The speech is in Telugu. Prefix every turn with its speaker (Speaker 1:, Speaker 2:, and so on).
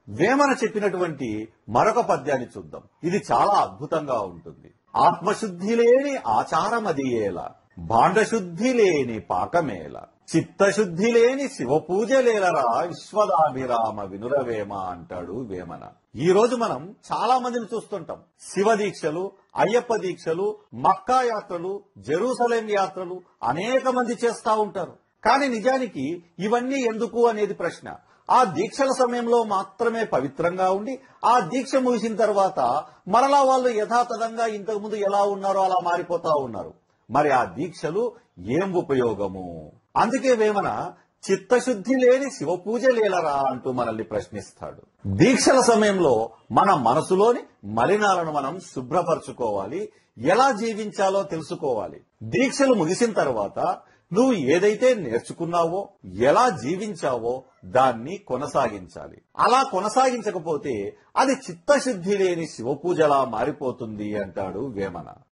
Speaker 1: వేమన చెప్పినటువంటి మరొక పద్యాన్ని చూద్దాం ఇది చాలా అద్భుతంగా ఉంటుంది ఆత్మశుద్ధి లేని ఆచారమదియేలా భాండశుద్ధి లేని పాకమేల చిత్తశుద్ధి లేని శివ పూజలేలరా విశ్వదాభిరామ వినురవేమ అంటాడు వేమన ఈ రోజు మనం చాలా మందిని చూస్తుంటాం శివ దీక్షలు అయ్యప్ప దీక్షలు మక్కా యాత్రలు జెరూసలేం యాత్రలు అనేక మంది చేస్తా ఉంటారు కానీ నిజానికి ఇవన్నీ ఎందుకు అనేది ప్రశ్న ఆ దీక్షల సమయంలో మాత్రమే పవిత్రంగా ఉండి ఆ దీక్ష ముగిసిన తర్వాత మరలా వాళ్ళు యథాతథంగా ఇంతకుముందు ఎలా ఉన్నారో అలా మారిపోతా ఉన్నారు మరి ఆ దీక్షలు ఏం ఉపయోగము అందుకే వేమన చిత్తశుద్ధి లేని శివ పూజ లేలరా అంటూ మనల్ని ప్రశ్నిస్తాడు దీక్షల సమయంలో మన మనసులోని మలినాలను మనం శుభ్రపరచుకోవాలి ఎలా జీవించాలో తెలుసుకోవాలి దీక్షలు ముగిసిన తర్వాత నువ్వు ఏదైతే నేర్చుకున్నావో ఎలా జీవించావో దాన్ని కొనసాగించాలి అలా కొనసాగించకపోతే అది చిత్తశుద్ధి లేని శివ పూజలా మారిపోతుంది అంటాడు వేమన